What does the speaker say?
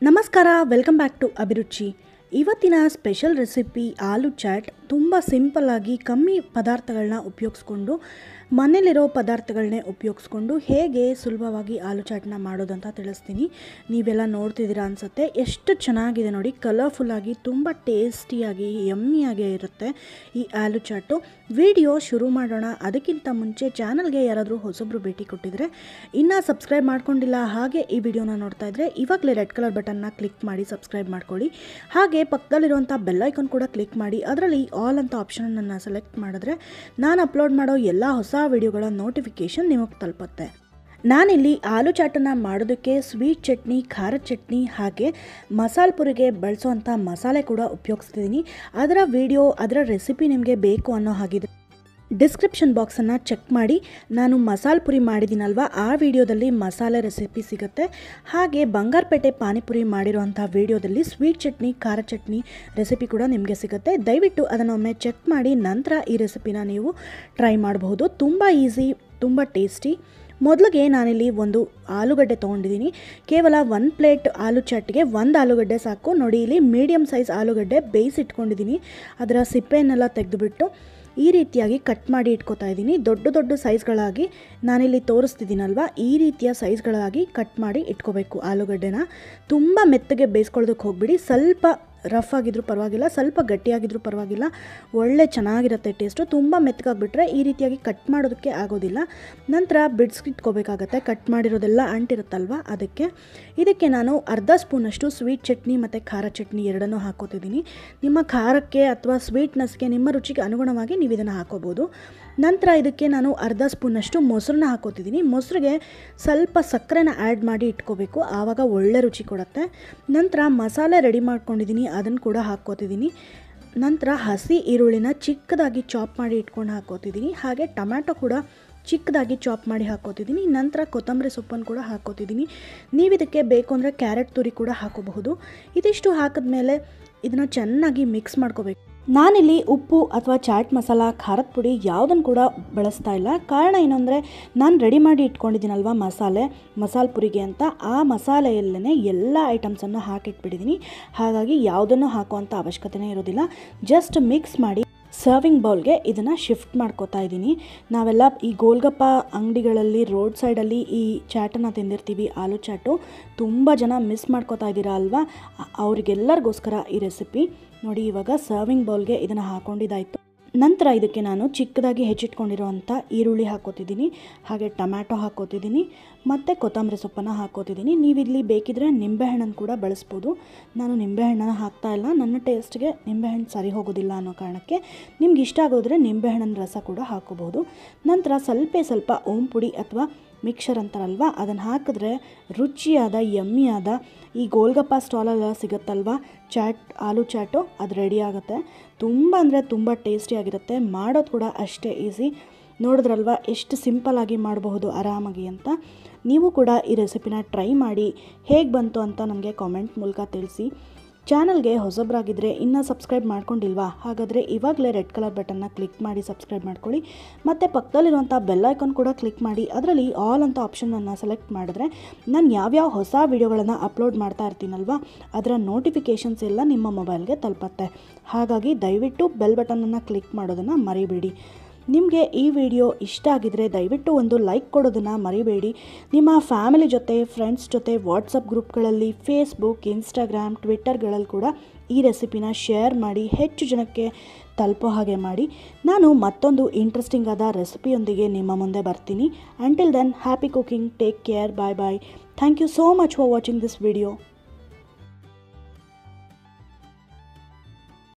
ನಮಸ್ಕಾರ welcome back to ಅಭಿರುಚಿ ಇವತ್ತಿನ ಸ್ಪೆಷಲ್ ರೆಸಿಪಿ ಆಲೂ ಚಾಟ್ ತುಂಬ ಸಿಂಪಲ್ಲಾಗಿ ಕಮ್ಮಿ ಪದಾರ್ಥಗಳನ್ನ ಉಪಯೋಗಿಸ್ಕೊಂಡು ಮನೇಲಿರೋ ಪದಾರ್ಥಗಳನ್ನೇ ಉಪಯೋಗಿಸ್ಕೊಂಡು ಹೇಗೆ ಸುಲಭವಾಗಿ ಆಲೂ ಚಾಟ್ನ ಮಾಡೋದಂತ ತಿಳಿಸ್ತೀನಿ ನೀವೆಲ್ಲ ನೋಡ್ತಿದ್ದೀರಾ ಅನಿಸುತ್ತೆ ಎಷ್ಟು ಚೆನ್ನಾಗಿದೆ ನೋಡಿ ಕಲರ್ಫುಲ್ಲಾಗಿ ತುಂಬ ಟೇಸ್ಟಿಯಾಗಿ ಯಮ್ಮಿಯಾಗಿ ಇರುತ್ತೆ ಈ ಆಲೂ ಚಾಟು ವಿಡಿಯೋ ಶುರು ಮಾಡೋಣ ಅದಕ್ಕಿಂತ ಮುಂಚೆ ಚಾನಲ್ಗೆ ಯಾರಾದರೂ ಹೊಸಬ್ರು ಭೇಟಿ ಕೊಟ್ಟಿದ್ರೆ ಇನ್ನೂ ಸಬ್ಸ್ಕ್ರೈಬ್ ಮಾಡ್ಕೊಂಡಿಲ್ಲ ಹಾಗೆ ಈ ವಿಡಿಯೋನ ನೋಡ್ತಾ ಇದ್ದರೆ ಇವಾಗಲೇ ರೆಡ್ ಕಲರ್ ಬಟನ್ನ ಕ್ಲಿಕ್ ಮಾಡಿ ಸಬ್ಸ್ಕ್ರೈಬ್ ಮಾಡ್ಕೊಳ್ಳಿ ಹಾಗೆ ಪಕ್ಕದಲ್ಲಿರುವಂಥ ಬೆಲ್ಲೈಕನ್ ಕೂಡ ಕ್ಲಿಕ್ ಮಾಡಿ ಅದರಲ್ಲಿ ಆಲ್ ಅಂತ ಆಪ್ಷನನ್ನು ಸೆಲೆಕ್ಟ್ ಮಾಡಿದ್ರೆ ನಾನು ಅಪ್ಲೋಡ್ ಮಾಡೋ ಎಲ್ಲ ಹೊಸ ವಿಡಿಯೋಗಳ ನೋಟಿಫಿಕೇಷನ್ ನಿಮಗೆ ತಲುಪುತ್ತೆ ನಾನಿಲ್ಲಿ ಆಲೂ ಚಾಟನ್ನು ಮಾಡೋದಕ್ಕೆ ಸ್ವೀಟ್ ಚಟ್ನಿ ಖಾರದ ಚಟ್ನಿ ಹಾಗೆ ಮಸಾಲೆ ಪುರಿಗೆ ಬಳಸೋವಂಥ ಮಸಾಲೆ ಕೂಡ ಉಪಯೋಗಿಸ್ತಿದ್ದೀನಿ ಅದರ ವಿಡಿಯೋ ಅದರ ರೆಸಿಪಿ ನಿಮಗೆ ಬೇಕು ಅನ್ನೋ ಹಾಗಿದ್ರೆ ಡಿಸ್ಕ್ರಿಪ್ಷನ್ ಬಾಕ್ಸನ್ನು ಚೆಕ್ ಮಾಡಿ ನಾನು ಮಸಾಲೆ ಪುರಿ ಮಾಡಿದ್ದೀನಲ್ವ ಆ ವಿಡಿಯೋದಲ್ಲಿ ಮಸಾಲೆ ರೆಸಿಪಿ ಸಿಗುತ್ತೆ ಹಾಗೆ ಬಂಗಾರಪೇಟೆ ಪಾನಿಪುರಿ ಮಾಡಿರೋಂಥ ವಿಡಿಯೋದಲ್ಲಿ ಸ್ವೀಟ್ ಚಟ್ನಿ ಖಾರ ಚಟ್ನಿ ರೆಸಿಪಿ ಕೂಡ ನಿಮಗೆ ಸಿಗುತ್ತೆ ದಯವಿಟ್ಟು ಅದನ್ನೊಮ್ಮೆ ಚೆಕ್ ಮಾಡಿ ನಂತರ ಈ ರೆಸಿಪಿನ ನೀವು ಟ್ರೈ ಮಾಡಬಹುದು ತುಂಬ ಈಸಿ ತುಂಬ ಟೇಸ್ಟಿ ಮೊದಲಿಗೆ ನಾನಿಲ್ಲಿ ಒಂದು ಆಲೂಗಡ್ಡೆ ತೊಗೊಂಡಿದ್ದೀನಿ ಕೇವಲ ಒಂದು ಪ್ಲೇಟ್ ಆಲೂ ಚಾಟ್ಗೆ ಒಂದು ಆಲೂಗಡ್ಡೆ ಸಾಕು ನೋಡಿ ಇಲ್ಲಿ ಮೀಡಿಯಮ್ ಸೈಜ್ ಆಲೂಗಡ್ಡೆ ಬೇಯಿಸಿಟ್ಕೊಂಡಿದ್ದೀನಿ ಅದರ ಸಿಪ್ಪೆಯನ್ನೆಲ್ಲ ತೆಗೆದುಬಿಟ್ಟು ಈ ರೀತಿಯಾಗಿ ಕಟ್ ಮಾಡಿ ಇಟ್ಕೋತಾ ಇದ್ದೀನಿ ದೊಡ್ಡ ದೊಡ್ಡ ಸೈಜ್ಗಳಾಗಿ ನಾನಿಲ್ಲಿ ತೋರಿಸ್ತಿದ್ದೀನಲ್ವ ಈ ರೀತಿಯ ಸೈಜ್ಗಳಾಗಿ ಕಟ್ ಮಾಡಿ ಇಟ್ಕೋಬೇಕು ಆಲೂಗಡ್ಡೆನ ತುಂಬ ಮೆತ್ತಗೆ ಬೇಯಿಸ್ಕೊಳ್ಳೋದಕ್ಕೆ ಹೋಗ್ಬಿಡಿ ಸ್ವಲ್ಪ ರಫ್ ಆಗಿದ್ರೂ ಪರವಾಗಿಲ್ಲ ಸ್ವಲ್ಪ ಗಟ್ಟಿಯಾಗಿದ್ರೂ ಪರವಾಗಿಲ್ಲ ಒಳ್ಳೆ ಚೆನ್ನಾಗಿರುತ್ತೆ ಟೇಸ್ಟು ತುಂಬ ಮೆತ್ತಗಾಗ್ಬಿಟ್ರೆ ಈ ರೀತಿಯಾಗಿ ಕಟ್ ಮಾಡೋದಕ್ಕೆ ಆಗೋದಿಲ್ಲ ನಂತರ ಬಿಡಿಸ್ಕಿಟ್ಕೋಬೇಕಾಗತ್ತೆ ಕಟ್ ಮಾಡಿರೋದೆಲ್ಲ ಅಂಟಿರುತ್ತಲ್ವ ಅದಕ್ಕೆ ಇದಕ್ಕೆ ನಾನು ಅರ್ಧ ಸ್ಪೂನಷ್ಟು ಸ್ವೀಟ್ ಚಟ್ನಿ ಮತ್ತು ಖಾರ ಚಟ್ನಿ ಎರಡನ್ನೂ ಹಾಕೋತಿದ್ದೀನಿ ನಿಮ್ಮ ಖಾರಕ್ಕೆ ಅಥವಾ ಸ್ವೀಟ್ನೆಸ್ಗೆ ನಿಮ್ಮ ರುಚಿಗೆ ಅನುಗುಣವಾಗಿ ನೀವು ಇದನ್ನು ಹಾಕೋಬೋದು ನಂತರ ಇದಕ್ಕೆ ನಾನು ಅರ್ಧ ಸ್ಪೂನಷ್ಟು ಮೊಸರನ್ನ ಹಾಕೋತಿದ್ದೀನಿ ಮೊಸರಿಗೆ ಸ್ವಲ್ಪ ಸಕ್ಕರೆನ ಆ್ಯಡ್ ಮಾಡಿ ಇಟ್ಕೋಬೇಕು ಆವಾಗ ಒಳ್ಳೆ ರುಚಿ ಕೊಡುತ್ತೆ ನಂತರ ಮಸಾಲೆ ರೆಡಿ ಮಾಡ್ಕೊಂಡಿದ್ದೀನಿ ಅದನ್ನು ಕೂಡ ಹಾಕ್ಕೋತಿದ್ದೀನಿ ನಂತರ ಹಸಿ ಈರುಳ್ಳಿನ ಚಿಕ್ಕದಾಗಿ ಚಾಪ್ ಮಾಡಿ ಇಟ್ಕೊಂಡು ಹಾಕೋತಿದ್ದೀನಿ ಹಾಗೆ ಟೊಮ್ಯಾಟೊ ಕೂಡ ಚಿಕ್ಕದಾಗಿ ಚಾಪ್ ಮಾಡಿ ಹಾಕೋತಿದ್ದೀನಿ ನಂತರ ಕೊತ್ತಂಬರಿ ಸೊಪ್ಪನ್ನು ಕೂಡ ಹಾಕೋತಿದ್ದೀನಿ ನೀವು ಇದಕ್ಕೆ ಬೇಕು ಅಂದರೆ ಕ್ಯಾರೆಟ್ ತುರಿ ಕೂಡ ಹಾಕೋಬಹುದು ಇದಿಷ್ಟು ಹಾಕಿದ್ಮೇಲೆ ಇದನ್ನು ಚೆನ್ನಾಗಿ ಮಿಕ್ಸ್ ಮಾಡ್ಕೋಬೇಕು ನಾನಿಲ್ಲಿ ಉಪ್ಪು ಅಥವಾ ಚಾಟ್ ಮಸಾಲ ಖಾರದ ಪುಡಿ ಯಾವುದನ್ನು ಕೂಡ ಬಳಸ್ತಾ ಇಲ್ಲ ಕಾರಣ ಏನಂದರೆ ನಾನು ರೆಡಿ ಮಾಡಿ ಇಟ್ಕೊಂಡಿದ್ದೀನಲ್ವ ಮಸಾಲೆ ಮಸಾಲೆ ಪುರಿಗೆ ಅಂತ ಆ ಮಸಾಲೆಯಲ್ಲೇ ಎಲ್ಲ ಐಟಮ್ಸನ್ನು ಹಾಕಿಟ್ಬಿಟ್ಟಿದ್ದೀನಿ ಹಾಗಾಗಿ ಯಾವುದನ್ನು ಹಾಕುವಂಥ ಅವಶ್ಯಕತೆನೇ ಇರೋದಿಲ್ಲ ಜಸ್ಟ್ ಮಿಕ್ಸ್ ಮಾಡಿ ಸರ್ವಿಂಗ್ ಬೌಲ್ಗೆ ಇದನ್ನು ಶಿಫ್ಟ್ ಮಾಡ್ಕೋತಾ ಇದ್ದೀನಿ ನಾವೆಲ್ಲ ಈ ಗೋಲ್ಗಪ್ಪ ಅಂಗಡಿಗಳಲ್ಲಿ ರೋಡ್ ಸೈಡಲ್ಲಿ ಈ ಚಾಟನ್ನು ತಿಂದಿರ್ತೀವಿ ಆಲೂ ಚಾಟು ತುಂಬ ಜನ ಮಿಸ್ ಮಾಡ್ಕೋತಾ ಇದ್ದೀರಾ ಅಲ್ವಾ ಅವರಿಗೆಲ್ಲರಿಗೋಸ್ಕರ ಈ ರೆಸಿಪಿ ನೋಡಿ ಇವಾಗ ಸರ್ವಿಂಗ್ ಬೌಲ್ಗೆ ಇದನ್ನು ಹಾಕೊಂಡಿದ್ದಾಯಿತು ನಂತರ ಇದಕ್ಕೆ ನಾನು ಚಿಕ್ಕದಾಗಿ ಹೆಚ್ಚಿಟ್ಕೊಂಡಿರೋವಂಥ ಈರುಳ್ಳಿ ಹಾಕೋತಿದ್ದೀನಿ ಹಾಗೆ ಟೊಮ್ಯಾಟೊ ಹಾಕೋತಿದ್ದೀನಿ ಮತ್ತು ಕೊತ್ತಂಬರಿ ಸೊಪ್ಪನ್ನು ಹಾಕೋತಿದ್ದೀನಿ ನೀವಿಲ್ಲಿ ಬೇಕಿದ್ರೆ ನಿಂಬೆಹಣ್ಣನ್ನು ಕೂಡ ಬಳಸ್ಬೋದು ನಾನು ನಿಂಬೆಹಣ್ಣನ್ನು ಹಾಕ್ತಾ ಇಲ್ಲ ನನ್ನ ಟೇಸ್ಟ್ಗೆ ನಿಂಬೆಹಣ್ಣು ಸರಿ ಹೋಗೋದಿಲ್ಲ ಅನ್ನೋ ಕಾರಣಕ್ಕೆ ನಿಮ್ಗೆ ಇಷ್ಟ ಆಗೋದ್ರೆ ನಿಂಬೆಹಣ್ಣಿನ ರಸ ಕೂಡ ಹಾಕೋಬೋದು ನಂತರ ಸ್ವಲ್ಪ ಸ್ವಲ್ಪ ಓಂ ಪುಡಿ ಅಥವಾ ಮಿಕ್ಸರ್ ಅಂತಾರಲ್ವ ಅದನ್ನು ಹಾಕಿದ್ರೆ ರುಚಿಯಾದ ಯಮ್ಮಿಯಾದ ಈ ಗೋಲ್ಗಪ್ಪ ಸ್ಟಾಲೆಲ್ಲ ಸಿಗುತ್ತಲ್ವ ಚಾಟ್ ಆಲೂ ಚಾಟು ಅದು ರೆಡಿ ಆಗುತ್ತೆ ತುಂಬ ಅಂದರೆ ತುಂಬ ಟೇಸ್ಟಿಯಾಗಿರುತ್ತೆ ಮಾಡೋದು ಕೂಡ ಅಷ್ಟೇ ಈಸಿ ನೋಡಿದ್ರಲ್ವ ಎಷ್ಟು ಸಿಂಪಲ್ಲಾಗಿ ಮಾಡಬಹುದು ಆರಾಮಾಗಿ ಅಂತ ನೀವು ಕೂಡ ಈ ರೆಸಿಪಿನ ಟ್ರೈ ಮಾಡಿ ಹೇಗೆ ಬಂತು ಅಂತ ನನಗೆ ಕಾಮೆಂಟ್ ಮೂಲಕ ತಿಳಿಸಿ ಚಾನಲ್ಗೆ ಹೊಸಬ್ರಾಗಿದ್ದರೆ ಇನ್ನೂ ಸಬ್ಸ್ಕ್ರೈಬ್ ಮಾಡ್ಕೊಂಡಿಲ್ವಾ ಹಾಗಾದರೆ ಇವಾಗಲೇ ರೆಡ್ ಕಲರ್ ಬಟನ್ನ ಕ್ಲಿಕ್ ಮಾಡಿ ಸಬ್ಸ್ಕ್ರೈಬ್ ಮಾಡ್ಕೊಳ್ಳಿ ಮತ್ತು ಪಕ್ಕದಲ್ಲಿರುವಂಥ ಬೆಲ್ಲೈಕನ್ ಕೂಡ ಕ್ಲಿಕ್ ಮಾಡಿ ಅದರಲ್ಲಿ ಆಲ್ ಅಂತ ಆಪ್ಷನನ್ನು ಸೆಲೆಕ್ಟ್ ಮಾಡಿದ್ರೆ ನಾನು ಯಾವ್ಯಾವ ಹೊಸ ವೀಡಿಯೋಗಳನ್ನು ಅಪ್ಲೋಡ್ ಮಾಡ್ತಾ ಇರ್ತೀನಲ್ವ ಅದರ ನೋಟಿಫಿಕೇಷನ್ಸ್ ಎಲ್ಲ ನಿಮ್ಮ ಮೊಬೈಲ್ಗೆ ತಲುಪತ್ತೆ ಹಾಗಾಗಿ ದಯವಿಟ್ಟು ಬೆಲ್ ಬಟನನ್ನು ಕ್ಲಿಕ್ ಮಾಡೋದನ್ನು ಮರಿಬೇಡಿ ನಿಮಗೆ ಈ ವಿಡಿಯೋ ಇಷ್ಟ ಆಗಿದರೆ ದಯವಿಟ್ಟು ಒಂದು ಲೈಕ್ ಕೊಡೋದನ್ನು ಮರಿಬೇಡಿ ನಿಮ್ಮ ಫ್ಯಾಮಿಲಿ ಜೊತೆ ಫ್ರೆಂಡ್ಸ್ ಜೊತೆ ವಾಟ್ಸಪ್ ಗ್ರೂಪ್ಗಳಲ್ಲಿ ಫೇಸ್ಬುಕ್ ಇನ್ಸ್ಟಾಗ್ರಾಮ್ ಟ್ವಿಟ್ಟರ್ಗಳಲ್ಲಿ ಕೂಡ ಈ ರೆಸಿಪಿನ ಶೇರ್ ಮಾಡಿ ಹೆಚ್ಚು ಜನಕ್ಕೆ ತಲುಪೋ ಹಾಗೆ ಮಾಡಿ ನಾನು ಮತ್ತೊಂದು ಇಂಟ್ರೆಸ್ಟಿಂಗ್ ಆದ ರೆಸಿಪಿಯೊಂದಿಗೆ ನಿಮ್ಮ ಮುಂದೆ ಬರ್ತೀನಿ until then happy cooking take care bye bye thank you so much for watching this video